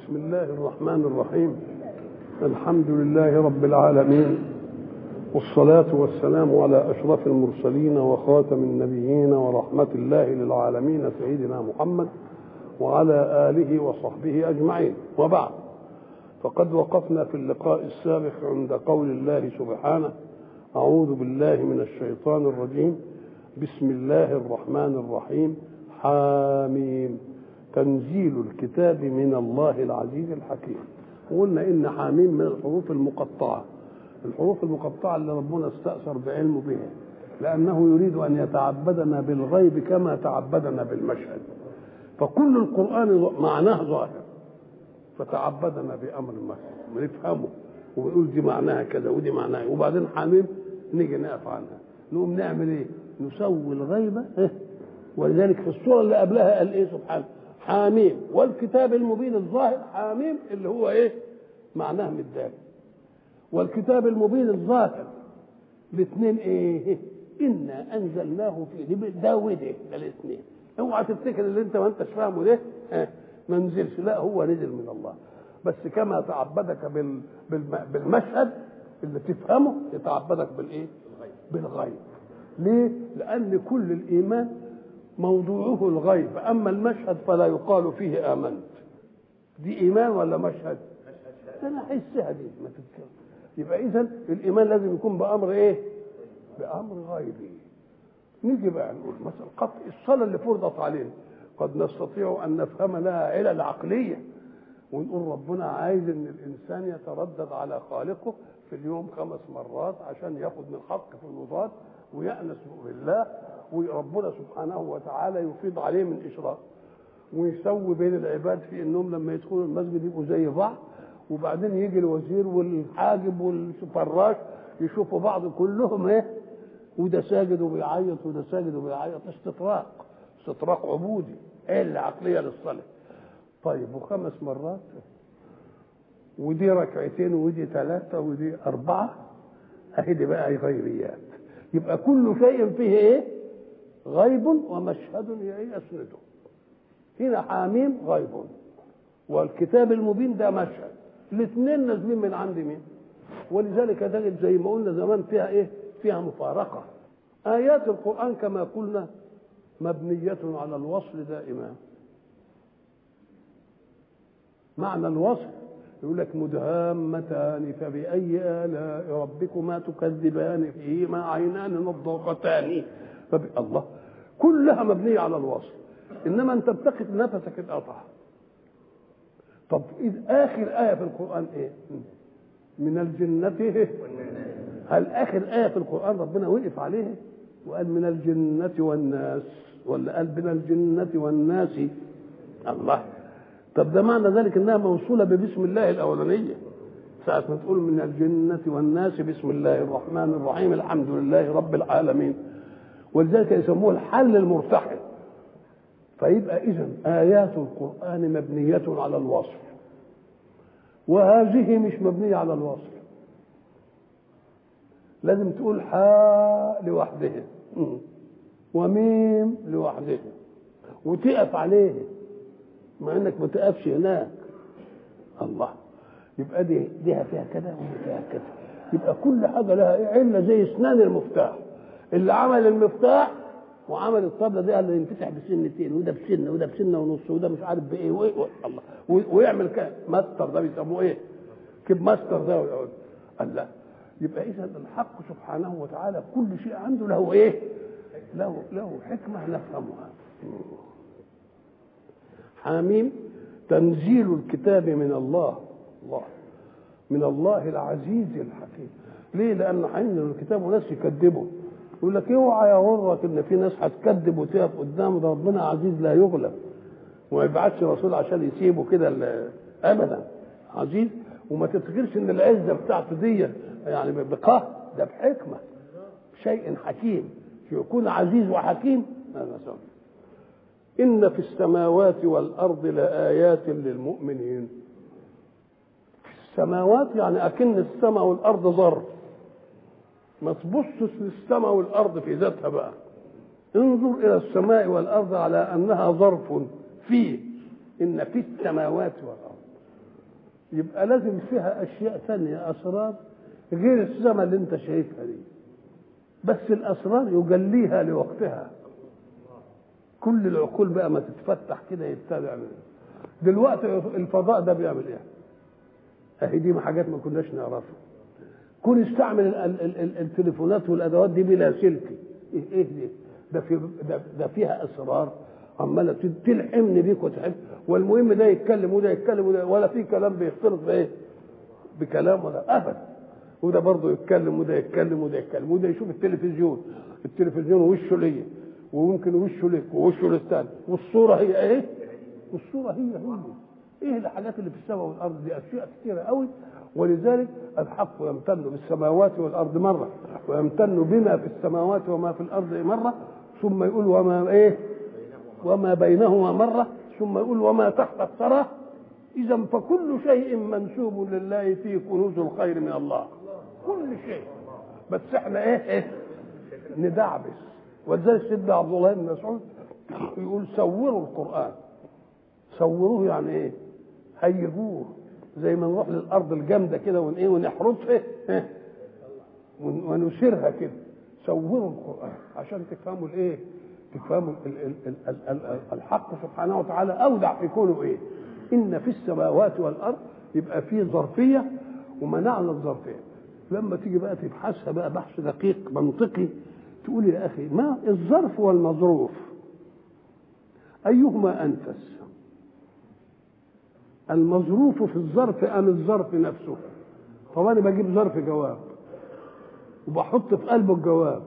بسم الله الرحمن الرحيم الحمد لله رب العالمين والصلاة والسلام على أشرف المرسلين وخاتم النبيين ورحمة الله للعالمين سيدنا محمد وعلى آله وصحبه أجمعين وبعد فقد وقفنا في اللقاء السابق عند قول الله سبحانه أعوذ بالله من الشيطان الرجيم بسم الله الرحمن الرحيم حاميم تنزيل الكتاب من الله العزيز الحكيم وقلنا إن حاميم من الحروف المقطعة الحروف المقطعة اللي ربنا استأثر بعلمه بها لأنه يريد أن يتعبدنا بالغيب كما تعبدنا بالمشهد فكل القرآن معناه ظاهر فتعبدنا بأمر ما نفهمه ويقول دي معناها كذا ودي معناها وبعدين حاميم نيجي نقف عنها نقوم نعمل ايه؟ نسوي الغيبة إيه؟ ولذلك في السورة اللي قبلها قال ايه سبحانه حاميم والكتاب المبين الظاهر حاميم اللي هو ايه؟ معناه متداري والكتاب المبين الظاهر الاثنين ايه؟ انا انزلناه في ده وده ده الاثنين اوعى تفتكر اللي انت ما انتش فاهمه ده اه ما نزلش لا هو نزل من الله بس كما تعبدك بال... بالمشهد اللي تفهمه يتعبدك بالايه؟ بالغيب ليه؟ لأن كل الإيمان موضوعه الغيب أما المشهد فلا يقال فيه آمنت دي إيمان ولا مشهد؟ أنا أحسها دي ما تذكر يبقى إذا الإيمان لازم يكون بأمر إيه؟ بأمر غيبي نيجي بقى نقول مثلا قطع الصلاة اللي فرضت علينا قد نستطيع أن نفهم لها علل عقلية ونقول ربنا عايز ان الانسان يتردد على خالقه في اليوم خمس مرات عشان ياخد من حق في المضاد ويأنس بالله وربنا سبحانه وتعالى يفيض عليه من إشراق ويسوي بين العباد في انهم لما يدخلوا المسجد يبقوا زي بعض وبعدين يجي الوزير والحاجب والفراش يشوفوا بعض كلهم ايه وده ساجد وبيعيط وده ساجد وبيعيط استطراق استطراق عبودي ايه العقليه للصلاه طيب وخمس مرات ودي ركعتين ودي ثلاثة ودي أربعة أهي دي بقى غيبيات يبقى كل شيء فيه إيه؟ غيب ومشهد يسنده هنا حاميم غيب والكتاب المبين ده مشهد الاثنين نازلين من عند مين؟ ولذلك تجد زي ما قلنا زمان فيها ايه؟ فيها مفارقة آيات القرآن كما قلنا مبنية على الوصل دائما معنى الوصف يقول لك مدهامتان فبأي آلاء ربكما تكذبان فيهما عينان نضاقتان فب... الله كلها مبنية على الوصف إنما أنت بتقف نفسك اتقطع طب إذ آخر آية في القرآن إيه؟ من الجنة هل آخر آية في القرآن ربنا وقف عليه وقال من الجنة والناس ولا قال من الجنة والناس الله طب ده معنى ذلك انها موصوله ببسم الله الاولانيه ساعة ما تقول من الجنة والناس بسم الله الرحمن الرحيم الحمد لله رب العالمين ولذلك يسموه الحل المرتحل فيبقى إذا آيات القرآن مبنية على الوصف وهذه مش مبنية على الوصف لازم تقول حاء لوحدها وميم لوحدها وتقف عليه مع انك ما تقفش هناك الله يبقى دي دي فيها كذا ودي فيها كذا يبقى كل حاجه لها ايه عله زي اسنان المفتاح اللي عمل المفتاح وعمل الطبله دي اللي ينفتح بسنتين وده بسنه وده بسنه ونص وده مش عارف بايه وايه الله ويعمل كده ماستر ده بيسموه ايه؟ كيب ماستر ده الله يبقى اذا الحق سبحانه وتعالى كل شيء عنده له ايه؟ له له حكمه نفهمها حاميم تنزيل الكتاب من الله الله من الله العزيز الحكيم ليه لان هينزل الكتاب وناس يكذبوا يقول لك اوعى يغرك ان في ناس هتكذب وتقف قدام ده ربنا عزيز لا يغلب وما يبعتش رسول عشان يسيبه كده ابدا عزيز وما تفتكرش ان العزه بتاعته دي يعني بقهر ده بحكمه شيء حكيم يكون عزيز وحكيم هذا سبب إن في السماوات والأرض لآيات للمؤمنين في السماوات يعني أكن السماء والأرض ظرف ما تبصش للسماء والأرض في ذاتها بقى انظر إلى السماء والأرض على أنها ظرف فيه إن في السماوات والأرض يبقى لازم فيها اشياء ثانيه اسرار غير السماء اللي انت شايفها دي بس الاسرار يجليها لوقتها كل العقول بقى ما تتفتح كده يبتدع دلوقتي الفضاء ده بيعمل ايه اهي دي حاجات ما كناش نعرفها كون يستعمل ال- ال- ال- التليفونات والادوات دي بلا سلك ايه ايه دي ده في ده, ده فيها اسرار عماله تلحمني بيك وتحب والمهم ده يتكلم وده يتكلم وده ولا في كلام بيختلط بايه بكلام ولا ابدا وده برضه يتكلم وده يتكلم وده يتكلم وده يشوف التلفزيون التلفزيون وشه ليا وممكن وشه لك ووشه للثاني والصوره هي ايه والصوره هي هي ايه الحاجات اللي في السماء والارض دي اشياء كثيره قوي ولذلك الحق يمتن بالسماوات والارض مره ويمتن بما في السماوات وما في الارض مره ثم يقول وما ايه وما بينهما مره ثم يقول وما تحت الثرى اذا فكل شيء منسوب لله فيه كنوز الخير من الله كل شيء بس احنا ايه ايه ندعبس ولذلك سيدنا عبد الله بن مسعود يقول سوروا القران صوروه يعني ايه هيجوه زي ما نروح للارض الجامده كده ون ايه ونحرسها إيه؟ ون- ونثيرها كده صوروا القران عشان تفهموا الايه تفهموا ال ال ال ال ال ال الحق سبحانه وتعالى اودع في كونه ايه ان في السماوات والارض يبقى في ظرفيه ومنعنا الظرفيه لما تيجي بقى تبحثها بقى بحث دقيق منطقي تقول يا اخي ما الظرف والمظروف ايهما انفس المظروف في الظرف ام الظرف نفسه طب انا بجيب ظرف جواب وبحط في قلبه الجواب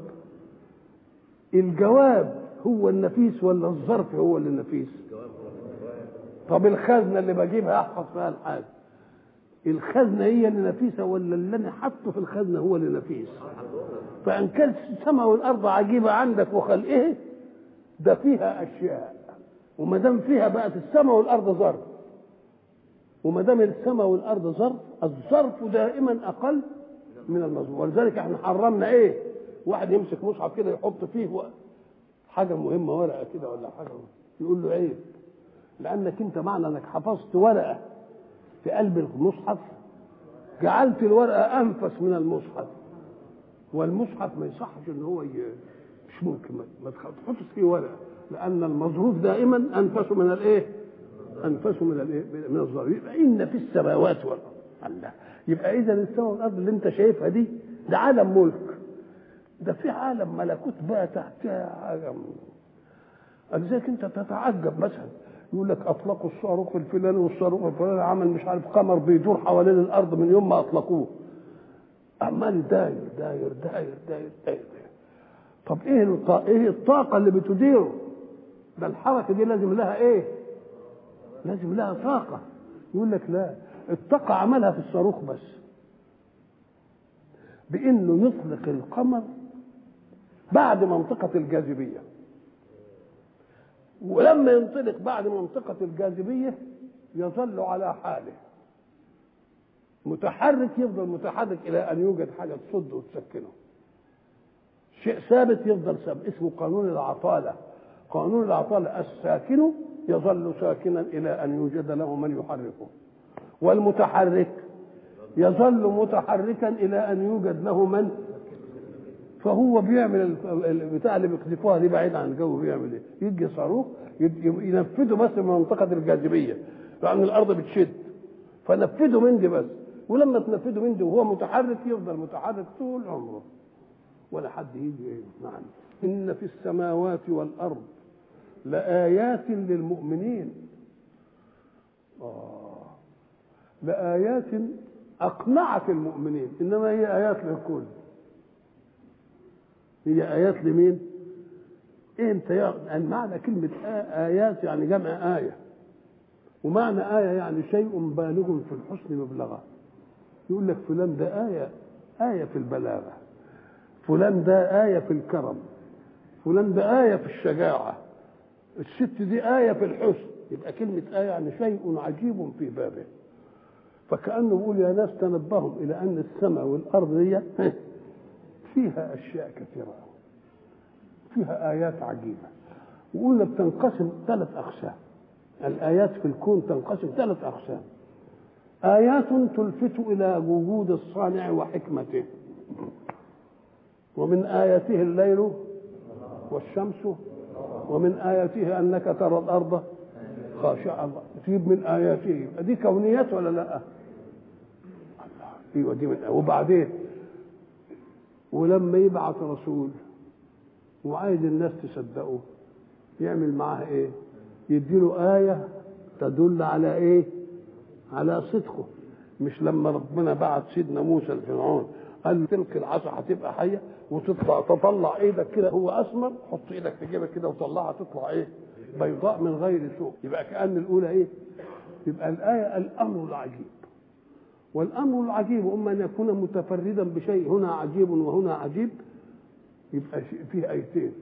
الجواب هو النفيس ولا الظرف هو اللي النفيس طب الخزنه اللي بجيبها احفظ فيها الحاجه الخزنه هي اللي نفيسه ولا اللي انا حاطه في الخزنه هو اللي نفيس فان كانت السماء والارض عجيبه عندك وخلقه ده فيها اشياء وما دام فيها بقت السماء والارض ظرف وما دام السماء والارض ظرف الظرف دائما اقل من المظروف ولذلك احنا حرمنا ايه واحد يمسك مصحف كده يحط فيه و- حاجه مهمه ورقه كده ولا حاجه يقول له عيب لانك انت معنى انك حفظت ورقه في قلب المصحف جعلت الورقه انفس من المصحف والمصحف ما يصحش ان هو ي... مش ممكن ما- ما تحطش فيه ورقه لان المظروف دائما انفس من الايه؟ انفس من الايه؟ من الظرف يبقى ان في السماوات والارض الله يبقى اذا السماء والارض اللي انت شايفها دي ده عالم ملك ده في عالم ملكوت بقى تحتها عالم لذلك انت تتعجب مثلا يقول لك اطلقوا الصاروخ الفلاني والصاروخ الفلاني عمل مش عارف قمر بيدور حوالين الارض من يوم ما اطلقوه عمال داير داير داير داير داير طب ايه الط- ايه الطاقه اللي بتديره ده الحركه دي لازم لها ايه لازم لها طاقه يقول لك لا الطاقه عملها في الصاروخ بس بانه يطلق القمر بعد منطقه الجاذبيه ولما ينطلق بعد منطقه الجاذبيه يظل على حاله متحرك يفضل متحرك الى ان يوجد حاجه تصده وتسكنه شيء ثابت يفضل ثابت اسمه قانون العطاله قانون العطاله الساكن يظل ساكنا الى ان يوجد له من يحركه والمتحرك يظل متحركا الى ان يوجد له من فهو بيعمل ال- البتاع اللي بيقذفوها دي بعيد عن الجو بيعمل ايه؟ يجي صاروخ يد- ينفذه بس من منطقه الجاذبيه لان الارض بتشد فنفذه من دي بس ولما تنفذه من دي وهو متحرك يفضل متحرك طول عمره ولا حد يجي ايه نعم ان في السماوات والارض لآيات للمؤمنين آه لآيات أقنعت المؤمنين إنما هي آيات للكل هي آيات لمين؟ أنت يا المعنى كلمة آ- آيات يعني جمع آية ومعنى آية يعني شيء بالغ في الحسن مبلغا يقول لك فلان ده آية آية في البلاغة فلان ده آية في الكرم فلان ده آية في الشجاعة الست دي آية في الحسن يبقى كلمة آية يعني شيء عجيب في بابه فكأنه بيقول يا ناس تنبهوا إلى أن السماء والأرض دي فيها أشياء كثيرة فيها آيات عجيبة وقلنا بتنقسم ثلاث أقسام الآيات في الكون تنقسم ثلاث أقسام آيات تلفت إلى وجود الصانع وحكمته ومن آياته الليل والشمس ومن آياته أنك ترى الأرض خاشعة الله تجيب من آياته دي كونيات ولا لا؟ ايوه دي من وبعدين ولما يبعث رسول وعايز الناس تصدقه يعمل معاه ايه؟ يديله آية تدل على ايه؟ على صدقه مش لما ربنا بعت سيدنا موسى لفرعون قال تلك العصا هتبقى حيه وتطلع تطلع ايدك كده هو اسمر حط ايدك في جيبك كده وطلعها تطلع ايه؟ بيضاء من غير سوء يبقى كأن الأولى إيه؟ يبقى الآية الأمر العجيب والأمر العجيب أما أن يكون متفردا بشيء هنا عجيب وهنا عجيب يبقى فيه آيتين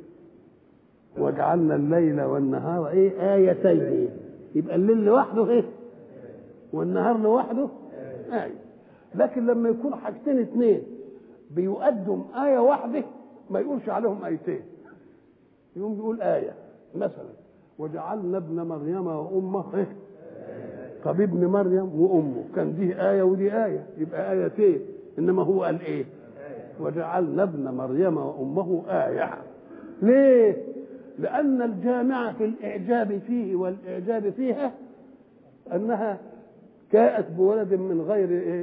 وجعلنا الليل والنهار إيه آيتين يبقى الليل لوحده إيه والنهار لوحده آية لكن لما يكون حاجتين اثنين بيقدم آية واحدة ما يقولش عليهم آيتين يقوم يقول آية مثلا وجعلنا ابن مريم وامه إيه؟ طب ابن مريم وامه كان دي ايه ودي ايه يبقى ايتين انما هو قال ايه وجعلنا ابن مريم وامه ايه ليه لان الجامع في الاعجاب فيه والاعجاب فيها انها جاءت بولد من غير ايه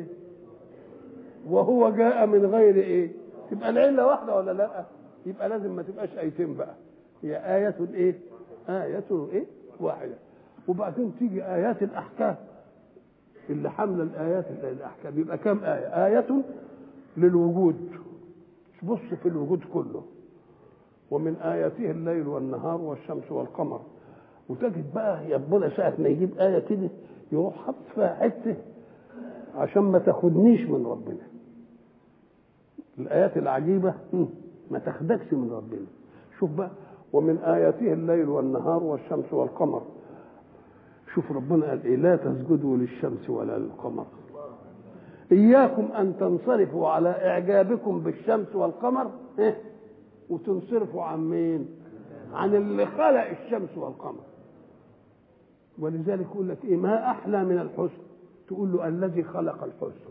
وهو جاء من غير ايه تبقى العله واحده ولا لا يبقى لازم ما تبقاش ايتين بقى هي آية إيه؟ آية إيه؟ واحدة وبعدين تيجي آيات الأحكام اللي حاملة الآيات الأحكام يبقى كم آية؟ آية للوجود بص في الوجود كله ومن آياته الليل والنهار والشمس والقمر وتجد بقى ربنا ساعة ما يجيب آية كده يروح حط فيها حتة عشان ما تاخدنيش من ربنا الآيات العجيبة ما تاخدكش من ربنا شوف بقى ومن آياته الليل والنهار والشمس والقمر شوف ربنا قال إيه لا تسجدوا للشمس ولا للقمر إياكم أن تنصرفوا على إعجابكم بالشمس والقمر إيه؟ وتنصرفوا عن مين؟ عن اللي خلق الشمس والقمر ولذلك يقول لك إيه ما أحلى من الحسن تقول له الذي خلق الحسن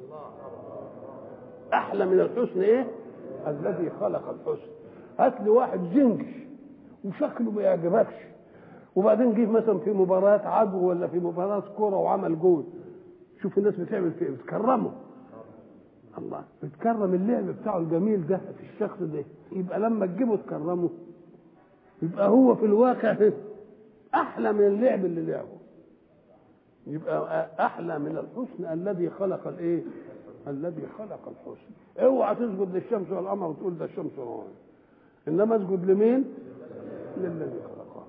أحلى من الحسن إيه؟ الذي خلق الحسن هات لي واحد زنجش وشكله ما يعجبكش وبعدين جه مثلا في مباراة عدو ولا في مباراة كرة وعمل جول شوف الناس بتعمل فيه بتكرمه الله بتكرم اللعب بتاعه الجميل ده في الشخص ده يبقى لما تجيبه تكرمه يبقى هو في الواقع احلى من اللعب اللي لعبه يبقى احلى من الحسن الذي خلق الايه الذي خلق الحسن اوعى تسجد للشمس والقمر وتقول ده الشمس والقمر انما اسجد لمين للذي خلقه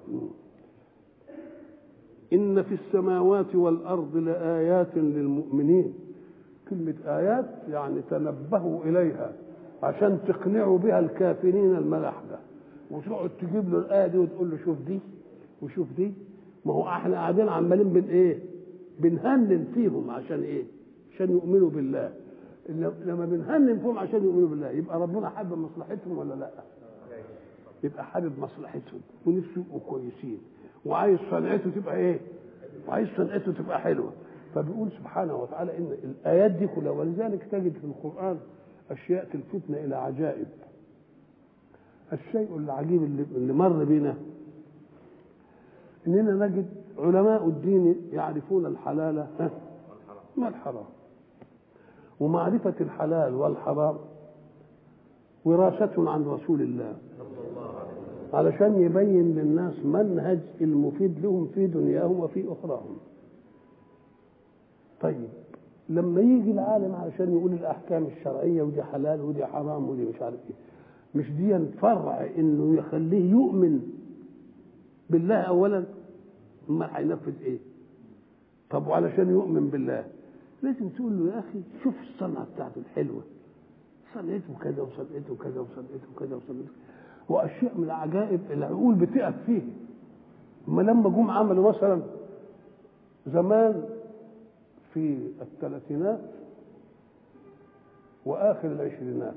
ان في السماوات والارض لايات للمؤمنين كلمه ايات يعني تنبهوا اليها عشان تقنعوا بها الكافرين الملاحده وتقعد تجيب له الايه دي وتقول له شوف دي وشوف دي ما هو احنا قاعدين عمالين بن ايه بنهنن فيهم عشان ايه عشان يؤمنوا بالله لما بنهنن فيهم عشان يؤمنوا بالله يبقى ربنا حابب مصلحتهم ولا لا يبقى حابب مصلحتهم ونفسه يبقوا كويسين وعايز صنعته تبقى ايه وعايز صنعته تبقى حلوه فبيقول سبحانه وتعالى ان الايات دي كلها ولذلك تجد في القران اشياء تلفتنا الى عجائب الشيء العجيب اللي, اللي مر بنا اننا نجد علماء الدين يعرفون الحلال ما الحرام ومعرفة الحلال والحرام وراثة عن رسول الله علشان يبين للناس منهج المفيد لهم في دنياهم وفي أخراهم طيب لما يجي العالم علشان يقول الأحكام الشرعية ودي حلال ودي حرام ودي مش عارف ايه مش دي فرع انه يخليه يؤمن بالله اولا امال هينفذ ايه طب وعلشان يؤمن بالله لازم تقول له يا اخي شوف الصنعه بتاعته الحلوه صنعته كذا وصنعته كذا وصنعته كذا وصنعته واشياء من العجائب العقول بتقف فيه اما لما جم عملوا مثلا زمان في الثلاثينات واخر العشرينات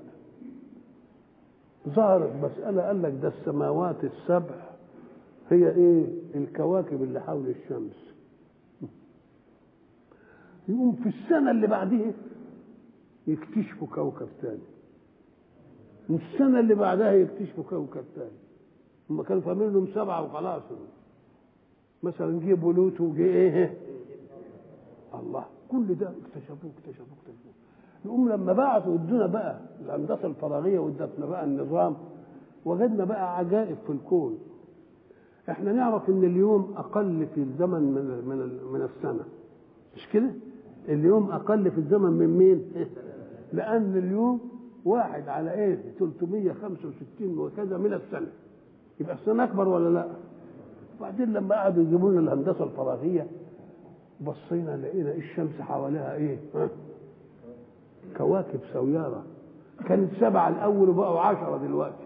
ظهرت مسألة قال لك ده السماوات السبع هي ايه الكواكب اللي حول الشمس يقوم في السنة اللي بعدها يكتشفوا كوكب ثاني والسنة اللي بعدها يكتشفوا كوكب ثاني هم كانوا فاهمين انهم سبعة وخلاص مثلا جه بلوتو وجه ايه الله كل ده اكتشفوه اكتشفوه اكتشفوه يقوم لما بعثوا ادونا بقى الهندسه الفراغيه وادتنا بقى النظام وجدنا بقى عجائب في الكون احنا نعرف ان اليوم اقل في الزمن من من من السنه مش كده اليوم اقل في الزمن من مين لان اليوم واحد على ايه 365 وكذا من السنه يبقى السنه اكبر ولا لا وبعدين لما قعدوا يجيبوا لنا الهندسه الفراغيه بصينا لقينا الشمس حواليها ايه ها؟ كواكب سيارة كانت سبعة الأول وبقوا عشرة دلوقتي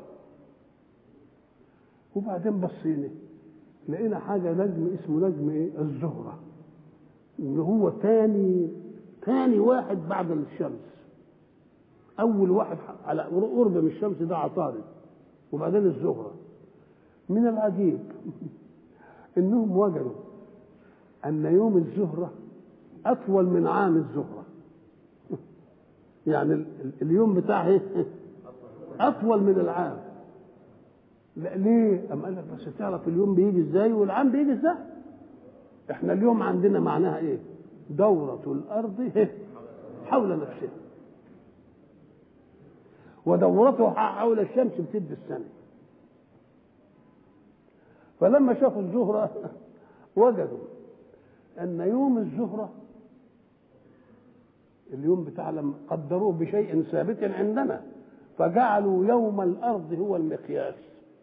وبعدين بصينا لقينا حاجة نجم اسمه نجم ايه الزهرة اللي هو تاني تاني واحد بعد الشمس أول واحد على قرب من الشمس ده عطارد وبعدين الزهرة من العجيب إنهم وجدوا أن يوم الزهرة أطول من عام الزهرة يعني اليوم بتاعه أطول من العام لا ليه؟ أم قال لك بس تعرف اليوم بيجي ازاي والعام بيجي ازاي؟ احنا اليوم عندنا معناها ايه؟ دورة الأرض حول نفسها ودورتها حول الشمس بتدي السنة فلما شافوا الزهرة وجدوا أن يوم الزهرة اليوم بتاع لما قدروه بشيء ثابت عندنا فجعلوا يوم الأرض هو المقياس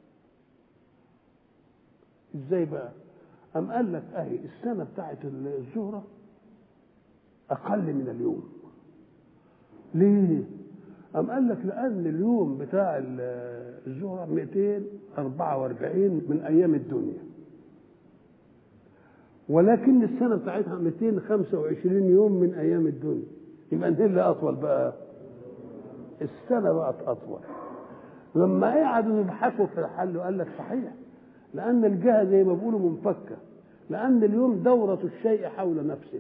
ازاي بقى أم قال لك أهي السنة بتاعت الزهرة أقل من اليوم ليه؟ أم قال لك لأن اليوم بتاع الزهرة 244 من أيام الدنيا ولكن السنة بتاعتها 225 يوم من أيام الدنيا يبقى انهي اللي أطول بقى السنة بقت أطول لما قعدوا يبحثوا في الحل وقال لك صحيح لأن الجهة زي ما بيقولوا منفكة لأن اليوم دورة الشيء حول نفسه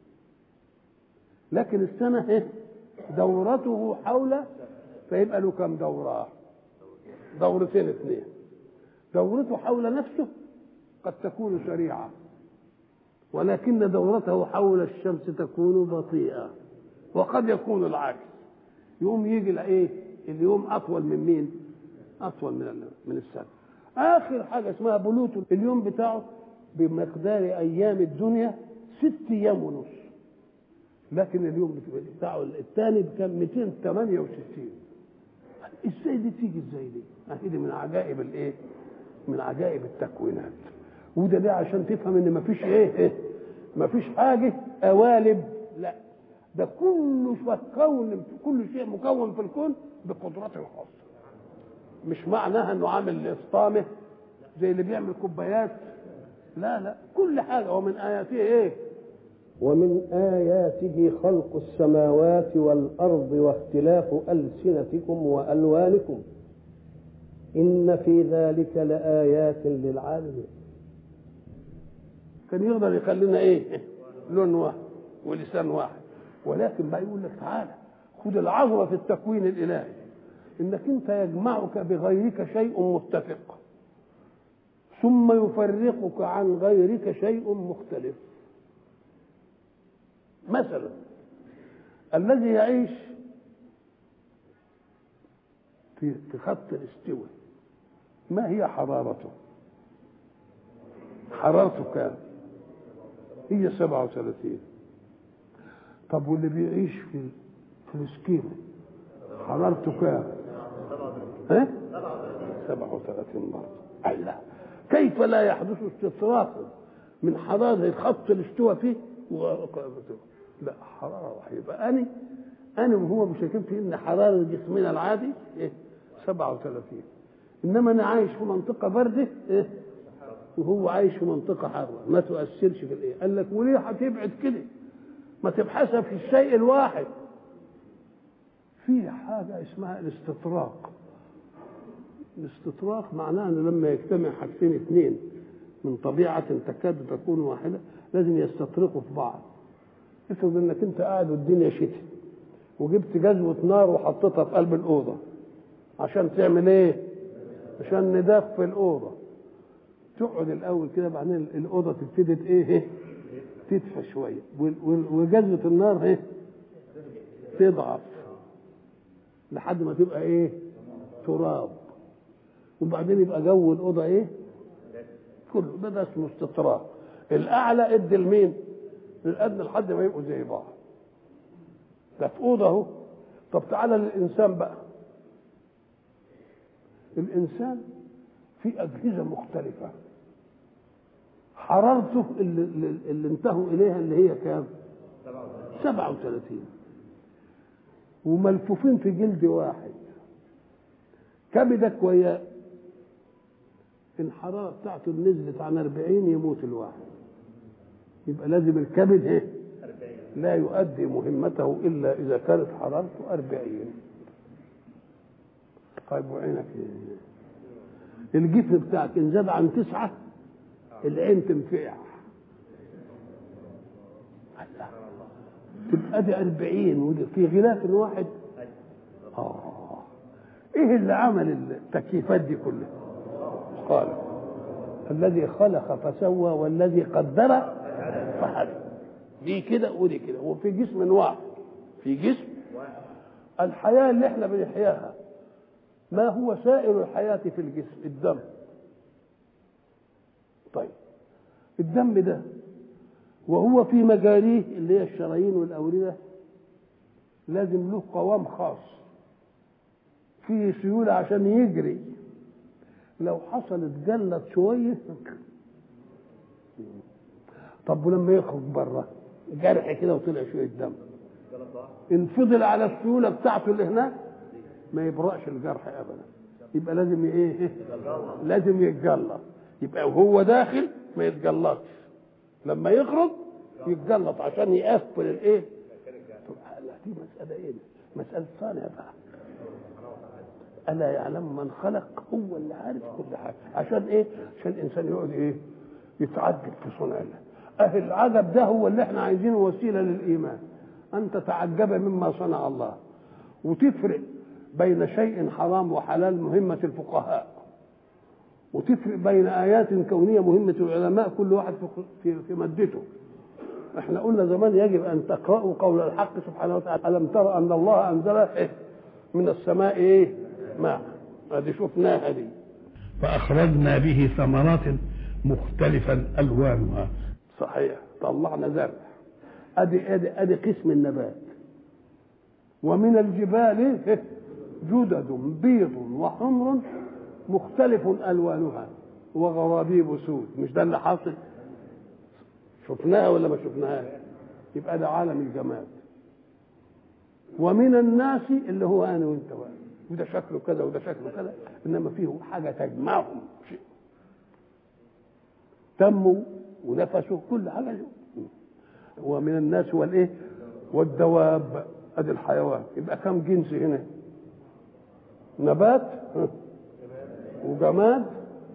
لكن السنة ايه دورته حول فيبقى له كم دورة دورتين اثنين دورته حول نفسه قد تكون سريعة ولكن دورته حول الشمس تكون بطيئة وقد يكون العكس يوم يجي الايه اليوم اطول من مين اطول من من السنه اخر حاجه اسمها بلوتو اليوم بتاعه بمقدار ايام الدنيا ست ايام ونص لكن اليوم بتاعه الثاني كان 268 ازاي دي تيجي ازاي دي؟ اهي دي من عجائب الايه؟ من عجائب التكوينات وده ليه عشان تفهم ان مفيش ايه, إيه؟ مفيش حاجه قوالب لا ده كل كون كل شيء مكون في الكون بقدرته الخاصه مش معناها انه عامل اسطامه زي اللي بيعمل كوبايات لا لا كل حاجه ومن اياته ايه ومن آياته خلق السماوات والأرض واختلاف ألسنتكم وألوانكم إن في ذلك لآيات للعالمين كان يقدر يخلينا ايه لون واحد ولسان واحد ولكن بقى يقول لك تعالى خد العظمه في التكوين الالهي انك انت يجمعك بغيرك شيء متفق ثم يفرقك عن غيرك شيء مختلف مثلا الذي يعيش في في خط الاستواء ما هي حرارته حرارته كام هي 37 طب واللي بيعيش في في السكينة حرارته كام؟ ها؟ 37 برضه الله كيف لا يحدث استطراق من حرارة خط الاستواء فيه و... لا حرارة واحدة أنا أنا وهو مشاكين في إن حرارة جسمنا العادي إيه؟ 37 إنما أنا عايش في منطقة باردة إيه؟ وهو عايش في منطقة حارة ما تؤثرش في الإيه؟ قال لك وليه هتبعد كده؟ ما تبحثها في الشيء الواحد في حاجة اسمها الاستطراق الاستطراق معناه ان لما يجتمع حاجتين اثنين من طبيعة تكاد تكون واحدة لازم يستطرقوا في بعض افرض انك انت قاعد والدنيا شتاء وجبت جزوة نار وحطيتها في قلب الأوضة عشان تعمل ايه؟ عشان ندفي الأوضة تقعد الأول كده بعدين الأوضة تبتدي ايه؟ تدفى شوية وجزوة النار ايه؟ تضعف لحد ما تبقى ايه؟ تراب وبعدين يبقى جو الأوضة ايه؟ كله ده, ده اسمه استطراق الأعلى ادي لمين؟ للأدنى لحد ما يبقوا زي بعض ده في اوضه اهو طب تعالى للانسان بقى الانسان في اجهزه مختلفه حرارته اللي, اللي انتهوا اليها اللي هي كام 37 وملفوفين في جلد واحد كبدك وياه الحراره بتاعته نزلت عن 40 يموت الواحد يبقى لازم الكبد ايه لا يؤدي مهمته إلا إذا كانت حرارته أربعين طيب وعينك إيه؟ الجسم بتاعك إن زاد عن تسعة العين تنفع تبقى دي أربعين في غلاف واحد آه إيه اللي عمل التكييفات دي كلها قال الذي خلق فسوى والذي قدر فهدى دي كده ودي كده وفي جسم واحد في جسم الحياة اللي احنا بنحياها ما هو سائر الحياة في الجسم الدم طيب الدم ده وهو في مجاريه اللي هي الشرايين والأوردة لازم له قوام خاص فيه سيولة عشان يجري لو حصلت جلت شوية طب ولما يخرج بره جرح كده وطلع شويه دم ان فضل على السيوله بتاعته اللي هناك ما يبرأش الجرح ابدا يبقى لازم ايه لازم يتجلط يبقى وهو داخل ما يتجلطش لما يخرج يتجلط عشان يقفل الايه لا دي مسألة ايه مسألة ثانية بقى ألا يعلم من خلق هو اللي عارف كل حاجة عشان ايه عشان الإنسان يقعد ايه يتعجب في صنع الله أهل العجب ده هو اللي احنا عايزينه وسيلة للإيمان أن تتعجب مما صنع الله وتفرق بين شيء حرام وحلال مهمة الفقهاء وتفرق بين آيات كونية مهمة العلماء كل واحد في في مادته احنا قلنا زمان يجب أن تقرأوا قول الحق سبحانه وتعالى ألم ترى أن الله أنزل إيه من السماء إيه ماء هذه شفناها دي فأخرجنا به ثمرات مختلفا ألوانها صحيح طلعنا زرع ادي ادي ادي قسم النبات ومن الجبال جدد بيض وحمر مختلف الوانها وغرابيب سود مش ده اللي حاصل شفناها ولا ما شفناهاش يبقى ده عالم الجماد ومن الناس اللي هو انا وانت بقى وده شكله كذا وده شكله كذا انما فيه حاجه تجمعهم شيء تموا ونفسه كل حاجه ومن الناس والايه والدواب ادي الحيوان يبقى كم جنس هنا نبات وجماد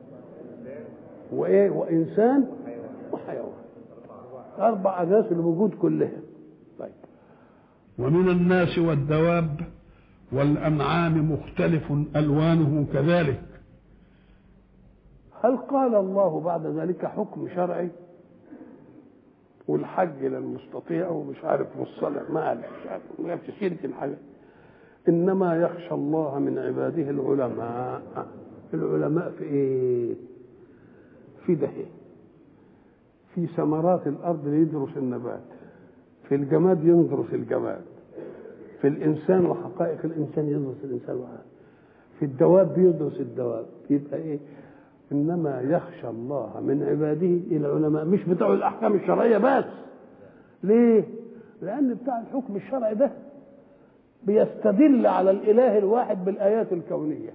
وايه وانسان وحيوان اربع اجناس الوجود كلها طيب ومن الناس والدواب والانعام مختلف الوانه كذلك هل قال الله بعد ذلك حكم شرعي والحج للمستطيع ومش عارف والصلاة ما قال مش عارف ما جابش سيرة الحاجة إنما يخشى الله من عباده العلماء العلماء في إيه؟ في ده في ثمرات الأرض يدرس النبات في الجماد يندرس الجماد في الإنسان وحقائق الإنسان يدرس الإنسان وحقائق. في الدواب يدرس الدواب يبقى إيه؟ انما يخشى الله من عباده العلماء مش بتوع الاحكام الشرعيه بس ليه لان بتاع الحكم الشرعي ده بيستدل على الاله الواحد بالايات الكونيه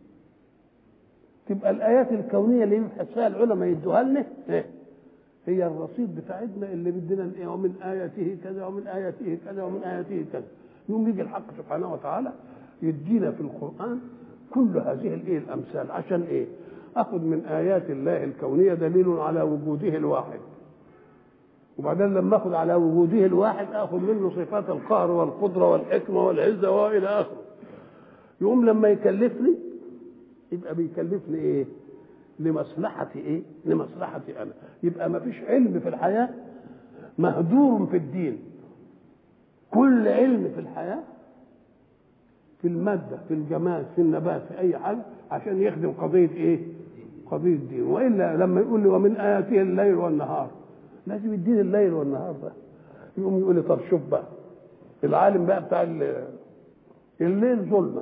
تبقى الايات الكونيه اللي يبحث فيها العلماء يدوها لنا إيه؟ هي الرصيد بتاعتنا اللي بدنا ايه ومن اياته كذا ومن اياته كذا ومن اياته كذا يوم يجي الحق سبحانه وتعالى يدينا في القران كل هذه الايه الامثال عشان ايه اخذ من ايات الله الكونيه دليل على وجوده الواحد وبعدين لما اخذ على وجوده الواحد اخذ منه صفات القهر والقدره والحكمه والعزه والى اخره يقوم لما يكلفني يبقى بيكلفني ايه لمصلحتي ايه لمصلحتي انا يبقى ما فيش علم في الحياه مهدور في الدين كل علم في الحياه في الماده في الجمال في النبات في اي حاجه عشان يخدم قضيه ايه قضيه الدين والا لما يقول لي ومن اياته الليل والنهار لازم يديني الليل والنهار ده يقوم يقول لي طب شوف بقى العالم بقى بتاع ال- الليل ظلمه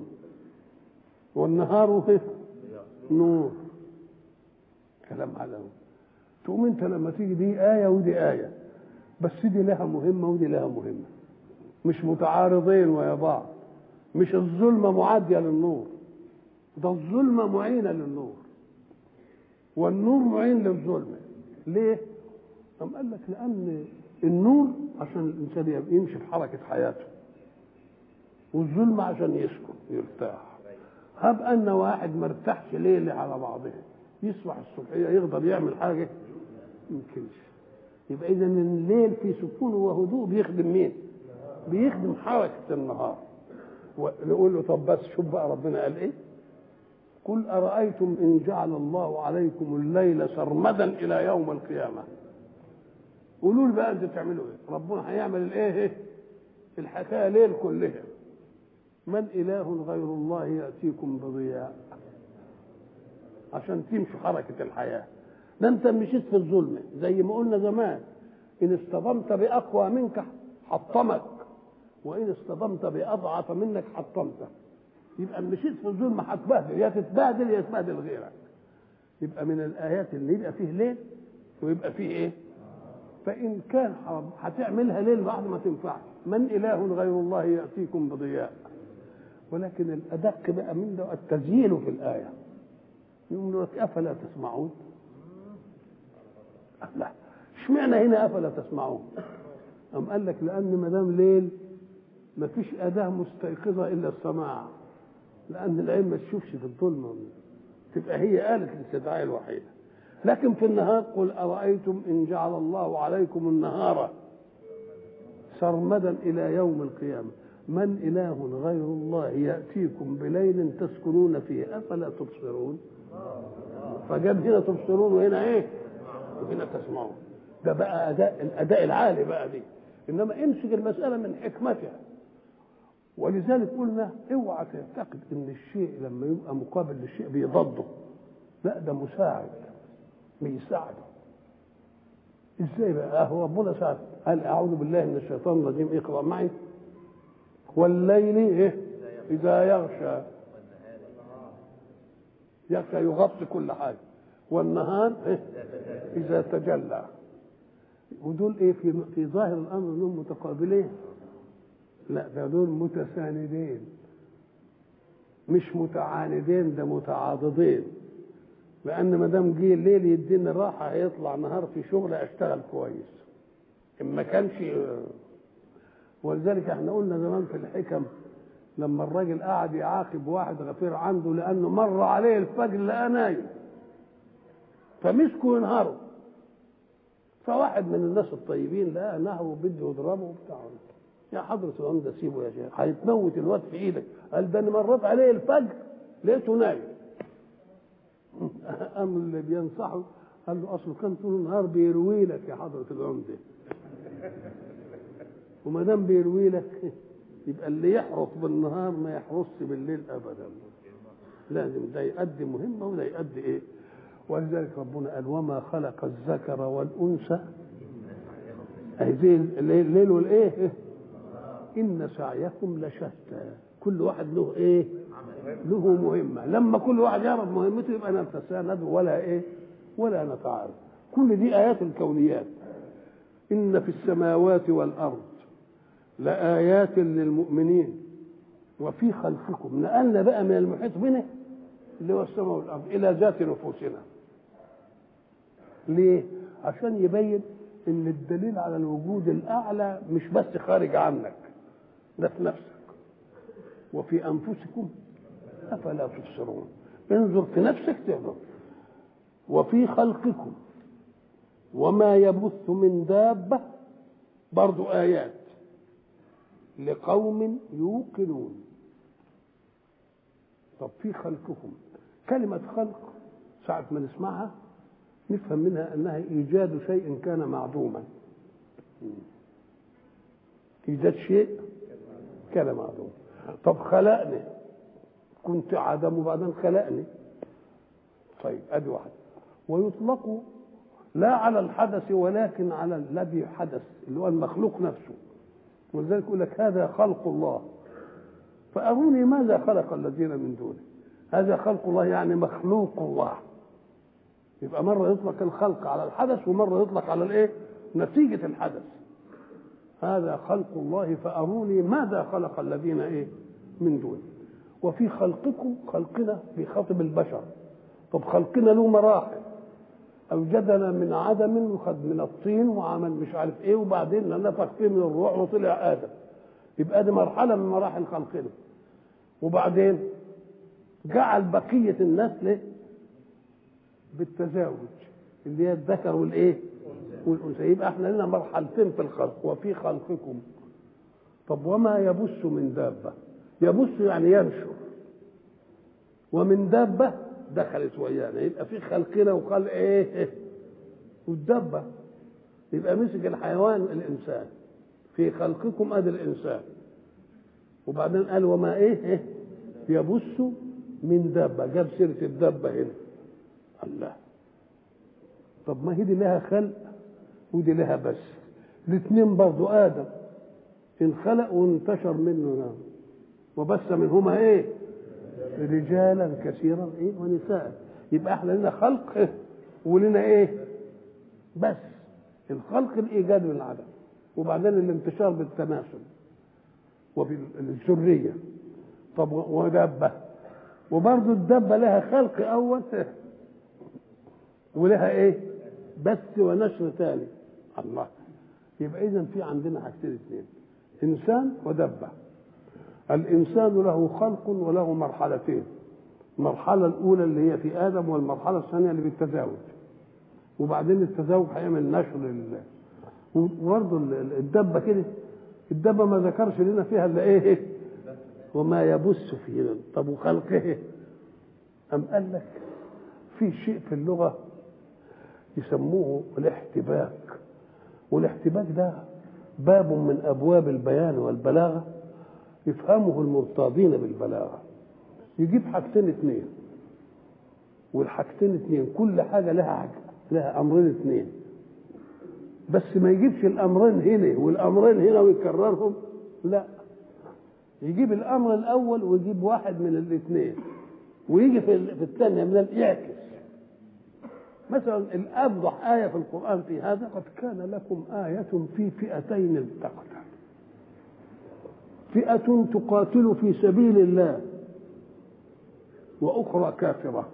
والنهار نور كلام على تقوم انت لما تيجي دي ايه ودي ايه بس دي لها مهمه ودي لها مهمه مش متعارضين ويا بعض مش الظلمه معاديه للنور ده الظلمه معينه للنور والنور معين للظلمه ليه؟ أم قال لك لأن النور عشان الإنسان يبقى يمشي في حركة حياته والظلمة عشان يسكن يرتاح هب أن واحد ما ارتاحش ليلة على بعضها يصبح الصبحية يقدر يعمل حاجة يمكنش يبقى إذا الليل في سكون وهدوء بيخدم مين؟ بيخدم حركة النهار ونقول له طب بس شوف بقى ربنا قال إيه؟ قل أرأيتم إن جعل الله عليكم الليل سرمدا إلى يوم القيامة قولوا لي بقى أنتوا تعملوا إيه؟ ربنا هيعمل الإيه؟ إيه؟ الحكاية ليل كلها من إله غير الله يأتيكم بضياء عشان تمشي حركة الحياة ده أنت مشيت في الظلمة زي ما قلنا زمان إن اصطدمت بأقوى منك حطمك وإن اصطدمت بأضعف منك حطمته يبقى مشيت في الظلمة هتبهدل يا تتبهدل يا تبهدل غيرك يبقى من الآيات اللي يبقى فيه ليل ويبقى فيه إيه؟ فإن كان حرام هتعملها ليل بعد ما تنفعش من إله غير الله يأتيكم بضياء ولكن الأدق بقى من ده التزيين في الآية يقول لك أفلا تسمعون لا اشمعنى هنا أفلا تسمعون أم قال لك لأن ما دام ليل ما فيش أداة مستيقظة إلا السماع لأن العين ما تشوفش في الظلمة تبقى هي آلة الاستدعاء الوحيدة لكن في النهار قل أرأيتم إن جعل الله عليكم النهار سرمدا إلى يوم القيامة من إله غير الله يأتيكم بليل تسكنون فيه أفلا تبصرون فجاب هنا تبصرون وهنا إيه وهنا تسمعون ده بقى أداء الأداء العالي بقى دي إنما امسك المسألة من حكمتها ولذلك قلنا اوعى تعتقد ان الشيء لما يبقى مقابل للشيء بيضده لا ده مساعد بيساعده ازاي بقى هو ربنا ساعد قال اعوذ بالله من الشيطان الرجيم اقرا معي والليل ايه اذا يغشى يغشى يغطي كل حاجه والنهار إيه؟ اذا تجلى ودول ايه في في ظاهر الامر انهم متقابلين لا ده دول متساندين مش متعاندين ده متعاضدين لان ما دام جه الليل يديني راحه هيطلع نهار في شغل اشتغل كويس ان ما كانش ولذلك احنا قلنا زمان في الحكم لما الراجل قعد يعاقب واحد غفير عنده لانه مر عليه الفجر لقى نايم فمسكوا ينهاروا فواحد من الناس الطيبين لقى نهره بده يضربه وبتاع يا حضرة العمدة سيبه يا شيخ هيتموت الواد في ايدك قال ده انا مريت عليه الفجر لقيته نايم قام اللي بينصحه قال له اصله كان طول النهار بيروي لك يا حضرة العمدة وما دام بيروي لك يبقى اللي يحرص بالنهار ما يحرصش بالليل ابدا لازم ده يؤدي مهمه وده يؤدي ايه ولذلك ربنا قال وما خلق الذكر والانثى اي زي الليل والايه ان سعيكم لشتى كل واحد له ايه له مهمه لما كل واحد يعرف مهمته يبقى نتساند ولا ايه ولا نتعارض كل دي ايات الكونيات ان في السماوات والارض لآيات للمؤمنين وفي خلقكم نقلنا بقى من المحيط بنا اللي هو السماء والارض الى ذات نفوسنا ليه عشان يبين ان الدليل على الوجود الاعلى مش بس خارج عنك ده في نفسك وفي انفسكم افلا تبصرون انظر في نفسك تقدر وفي خلقكم وما يبث من دابة برضو آيات لقوم يوقنون طب في خلقكم كلمة خلق ساعة ما نسمعها نفهم منها أنها إيجاد شيء كان معدوما إيجاد شيء كان معدوما طب خلقني كنت عدم وبعدين خلقني طيب ادي واحد ويطلق لا على الحدث ولكن على الذي حدث اللي هو المخلوق نفسه ولذلك يقول لك هذا خلق الله فأروني ماذا خلق الذين من دونه هذا خلق الله يعني مخلوق الله يبقى مرة يطلق الخلق على الحدث ومرة يطلق على الايه نتيجة الحدث هذا خلق الله فأروني ماذا خلق الذين ايه من دونه وفي خلقكم خلقنا بخاطب البشر طب خلقنا له مراحل اوجدنا من عدم وخد من الطين وعمل مش عارف ايه وبعدين نفخ فيه من الروح وطلع ادم يبقى دي مرحله من مراحل خلقنا وبعدين جعل بقيه النسل بالتزاوج اللي هي الذكر والايه والانثى يبقى احنا لنا مرحلتين في الخلق وفي خلقكم طب وما يبث من دابه يبث يعني ينشر ومن دابه دخلت ويانا يبقى في خلقنا وخلق ايه والدبه يبقى مسك الحيوان الانسان في خلقكم ادي الانسان وبعدين قال وما ايه, إيه؟ يبث من دابه جاب سيره الدابه هنا الله طب ما هي دي لها خلق ودي لها بس الاثنين برضو ادم انخلق وانتشر منه نعم وبث منهما ايه رجالا كثيرا ايه ونساء يبقى احنا لنا خلق إيه؟ ولنا ايه بس الخلق الايجاد من العدم وبعدين الانتشار بالتناسل وبالذريه طب ودابه وبرضه الدابه لها خلق اول ولها ايه بث ونشر ثاني الله يبقى اذا في عندنا حاجتين اثنين انسان ودبه الانسان له خلق وله مرحلتين المرحله الاولى اللي هي في ادم والمرحله الثانيه اللي بالتزاوج وبعدين التزاوج هيعمل نشر لله وبرضه الدبه كده الدبه ما ذكرش لنا فيها الا ايه وما يبث فينا طب وخلقه أم قال لك في شيء في اللغة يسموه الاحتباك والاحتباك ده باب من أبواب البيان والبلاغة يفهمه المرتاضين بالبلاغة يجيب حاجتين اثنين والحاجتين اثنين كل حاجة لها حاجة لها أمرين اثنين بس ما يجيبش الأمرين هنا والأمرين هنا ويكررهم لا يجيب الأمر الأول ويجيب واحد من الاثنين ويجي في في الثانية من يعكس مثلا الأفضح آية في القرآن في هذا قد كان لكم آية في فئتين التقتا فئة تقاتل في سبيل الله وأخرى كافرة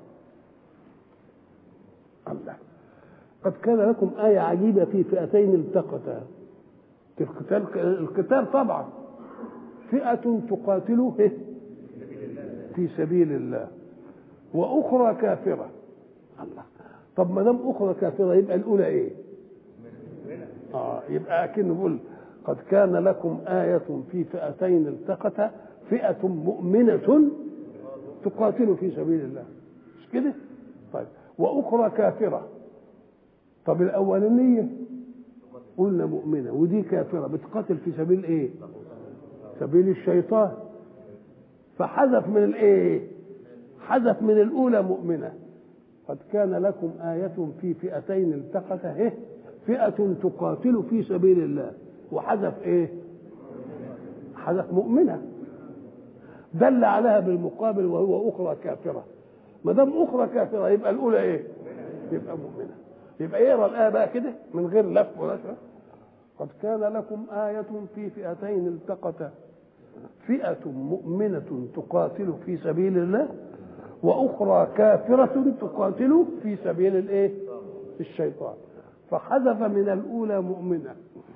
الله قد كان لكم آية عجيبة في فئتين التقتا القتال القتال طبعا فئة تقاتل في سبيل الله وأخرى كافرة الله طب ما دام أخرى كافرة يبقى الأولى إيه؟ آه يبقى أكن نقول قد كان لكم آية في فئتين التقتا فئة مؤمنة تقاتل في سبيل الله مش كده؟ طيب وأخرى كافرة طب الأولانية قلنا مؤمنة ودي كافرة بتقاتل في سبيل إيه؟ سبيل الشيطان فحذف من الايه حذف من الاولى مؤمنه قد كان لكم آية في فئتين التقتا ايه فئة تقاتل في سبيل الله وحذف ايه حذف مؤمنة دل عليها بالمقابل وهو أخرى كافرة ما دام أخرى كافرة يبقى الأولى إيه؟ يبقى مؤمنة يبقى يقرا الآية بقى كده من غير لف ولا شيء قد كان لكم آية في فئتين التقتا فئة مؤمنة تقاتل في سبيل الله وأخرى كافرة تقاتل في سبيل الإيه؟ الشيطان فحذف من الأولى مؤمنة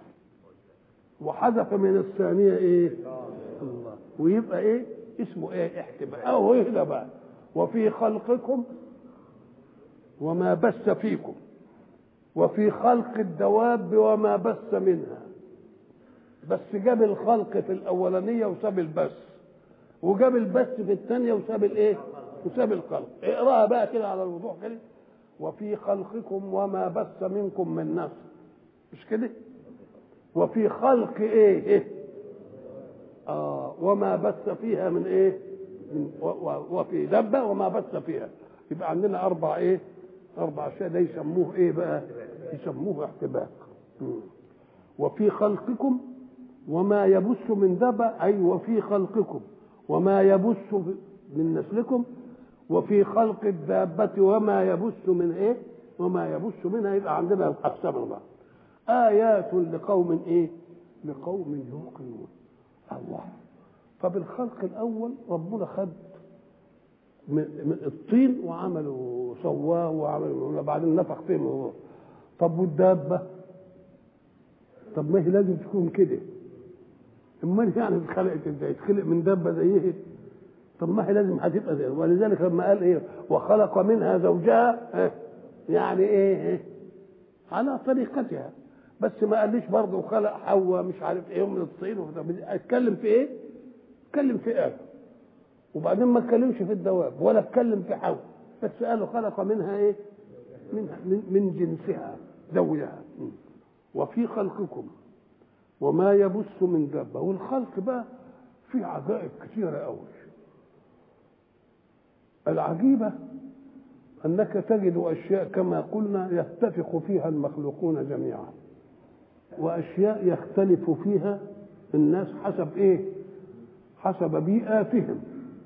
وحذف من الثانية إيه؟ الله ويبقى إيه؟ اسمه إيه؟ احتمال أو إيه ده بقى؟ وفي خلقكم وما بث فيكم وفي خلق الدواب وما بث منها بس جاب الخلق في الاولانيه وساب البث وجاب البث في الثانيه وساب الايه وساب الخلق اقراها بقى كده على الوضوح كده وفي خلقكم وما بث منكم من نفس مش كده وفي خلق ايه, إيه؟ آه وما بث فيها من ايه من و و وفي دبه وما بث فيها يبقى عندنا اربع ايه اربع اشياء ده يسموه ايه بقى يسموه احتباك وفي خلقكم وما يبث من دبه اي وفي خلقكم وما يبث من نسلكم وفي خلق الدابة وما يبث من ايه وما يبث منها يبقى عندنا الاقسام بقى آيات لقوم ايه لقوم يوقنون الله فبالخلق الاول ربنا خد من الطين وعمله سواه وعمله بعدين نفخ فيه من الروح طب والدابه طب ما هي لازم تكون كده امال يعني اتخلقت ازاي تخلق من دابه زيه طب ما هي لازم هتبقى زي ولذلك لما قال ايه وخلق منها زوجها يعني ايه على طريقتها بس ما قاليش برضه وخلق حواء مش عارف ايه من الطين اتكلم في ايه؟ اتكلم في ادم وبعدين ما اتكلمش في الدواب ولا اتكلم في حواء بس قالوا خلق منها ايه؟ منها من, من جنسها زوجها وفي خلقكم وما يبث من دابه والخلق بقى فيه عجائب كثيره قوي العجيبه انك تجد اشياء كما قلنا يتفق فيها المخلوقون جميعا واشياء يختلف فيها الناس حسب ايه حسب بيئاتهم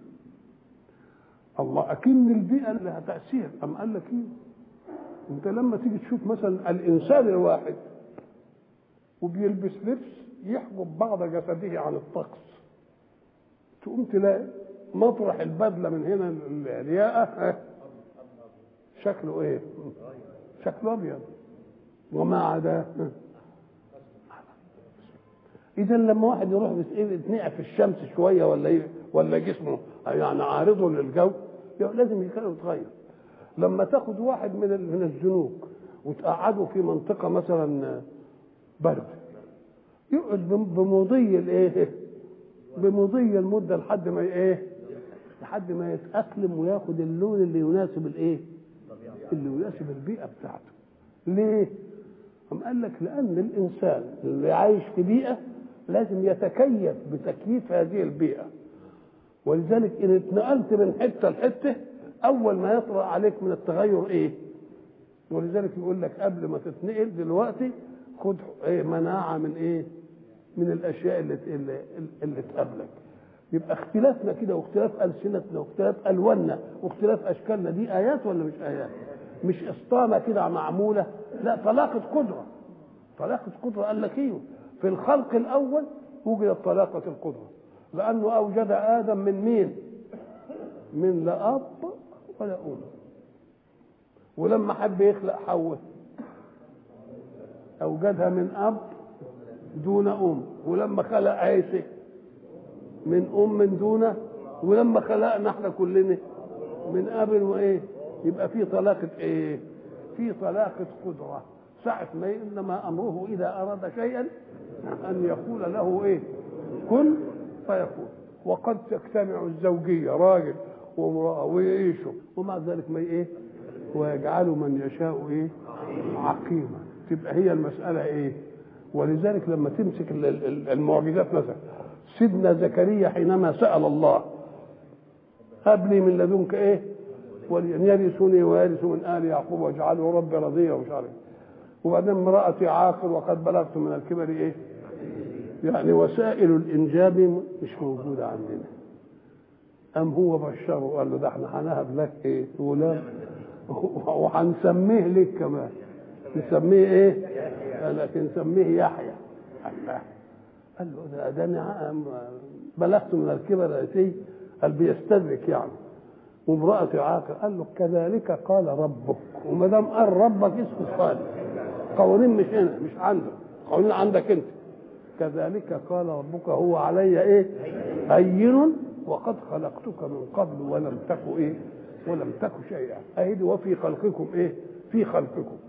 الله اكن البيئه لها تاثير ام قال لك ايه انت لما تيجي تشوف مثلا الانسان الواحد وبيلبس لبس يحجب بعض جسده عن الطقس تقوم تلاقي مطرح البدله من هنا الياقه شكله ايه شكله ابيض وما عداه اذا لما واحد يروح يتنقع في الشمس شويه ولا إيه ولا جسمه يعني عارضه للجو لازم يتغير لما تاخد واحد من من الزنوج وتقعده في منطقه مثلا برد يقعد بمضي الايه بمضي المده لحد ما ايه لحد ما يتاقلم وياخد اللون اللي يناسب الايه اللي يناسب البيئه بتاعته ليه أم قال لك لأن الإنسان اللي عايش في بيئة لازم يتكيف بتكييف هذه البيئة ولذلك إن اتنقلت من حتة لحتة أول ما يطرأ عليك من التغير إيه؟ ولذلك يقول لك قبل ما تتنقل دلوقتي خد إيه مناعة من إيه؟ من الأشياء اللي اللي, اللي تقابلك يبقى اختلافنا كده واختلاف ألسنتنا واختلاف ألواننا واختلاف أشكالنا دي آيات ولا مش آيات؟ مش اسطامه كده معموله لا طلاقه قدره طلاقه قدره قال لك ايه في الخلق الاول وجدت طلاقه القدره لانه اوجد ادم من مين من لا اب ولا ام ولما حب يخلق حواء اوجدها من اب دون ام ولما خلق عيسى من ام من دونه ولما خلقنا احنا كلنا من اب وايه يبقى في طلاقة ايه في طلاقة قدرة ساعة ما انما امره اذا اراد شيئا ان يقول له ايه كن فيكون وقد تجتمع الزوجية راجل وامرأة ويعيشوا ومع ذلك ما ايه ويجعل من يشاء ايه عقيما تبقى هي المسألة ايه ولذلك لما تمسك المعجزات مثلا سيدنا زكريا حينما سأل الله هب لي من لدنك ايه وليا يرثني ويرث من ال يعقوب واجعله ربي رضيا ومش عارف وبعدين امرأتي عاقر وقد بلغت من الكبر ايه؟ يعني وسائل الانجاب مش موجوده عندنا ام هو بشره قال له ده احنا هنهب لك ايه؟ غلام وهنسميه لك كمان نسميه ايه؟ لكن نسميه يحيى الله قال له ده ده انا بلغت من الكبر اتي قال بيستدرك يعني وامرأة عاقر قال له كذلك قال ربك وما دام قال ربك اسمه صالح قوانين مش هنا مش عنده قوانين عندك انت كذلك قال ربك هو علي ايه هين وقد خلقتك من قبل ولم تك ايه ولم تك شيئا اهدي وفي خلقكم ايه في خلقكم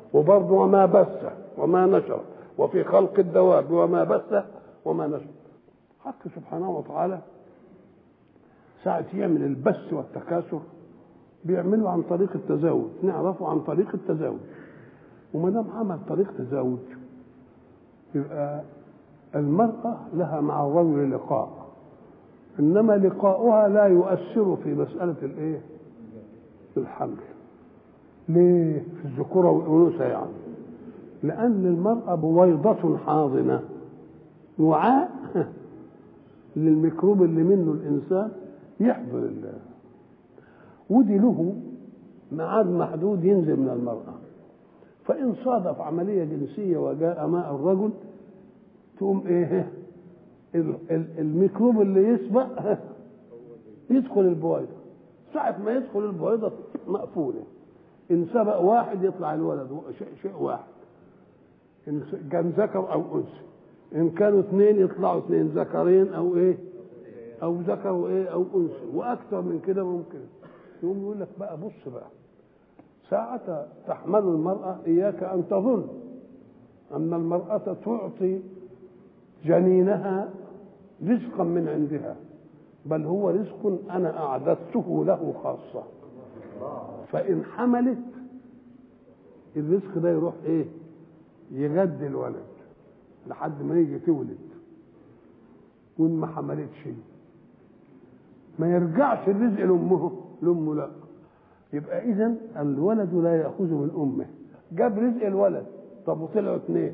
وبرضه وما بث وما نشر وفي خلق الدواب وما بث وما نشر حق سبحانه وتعالى ساعة يعمل البث والتكاثر بيعمله عن طريق التزاوج نعرفه عن طريق التزاوج وما دام عمل طريق تزاوج يبقى المرأة لها مع الرجل لقاء إنما لقاؤها لا يؤثر في مسألة الإيه؟ الحمل ليه؟ في الذكورة والأنوثة يعني لأن المرأة بويضة حاضنة وعاء للميكروب اللي منه الإنسان يحضر الله ودي له ميعاد محدود ينزل من المرأة فإن صادف عملية جنسية وجاء ماء الرجل تقوم إيه الميكروب اللي يسبق يدخل البويضة ساعة ما يدخل البويضة مقفولة إن سبق واحد يطلع الولد شيء, شيء واحد إن كان ذكر أو أنثى إن كانوا اثنين يطلعوا اثنين ذكرين أو إيه أو ذكر وإيه أو أنثى وأكثر من كده ممكن يقوم يقول لك بقى بص بقى ساعة تحمل المرأة إياك أن تظن أن المرأة تعطي جنينها رزقا من عندها بل هو رزق أنا أعددته له خاصة فإن حملت الرزق ده يروح إيه يغذي الولد لحد ما يجي تولد وإن ما حملتش ما يرجعش الرزق لأمه لأمه لا يبقى إذا الولد لا يأخذ من أمه جاب رزق الولد طب وطلعوا اثنين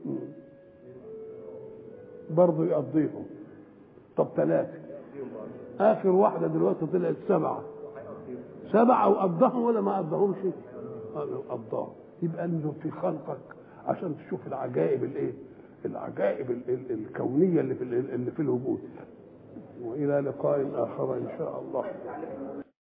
برضه يقضيهم طب ثلاثة آخر واحدة دلوقتي طلعت سبعة سبعة وقضاهم ولا ما قضاهمش؟ قضاهم يبقى انزل في خلقك عشان تشوف العجائب الايه؟ العجائب ال ال الكونية اللي في اللي في الوجود وإلى لقاء آخر إن شاء الله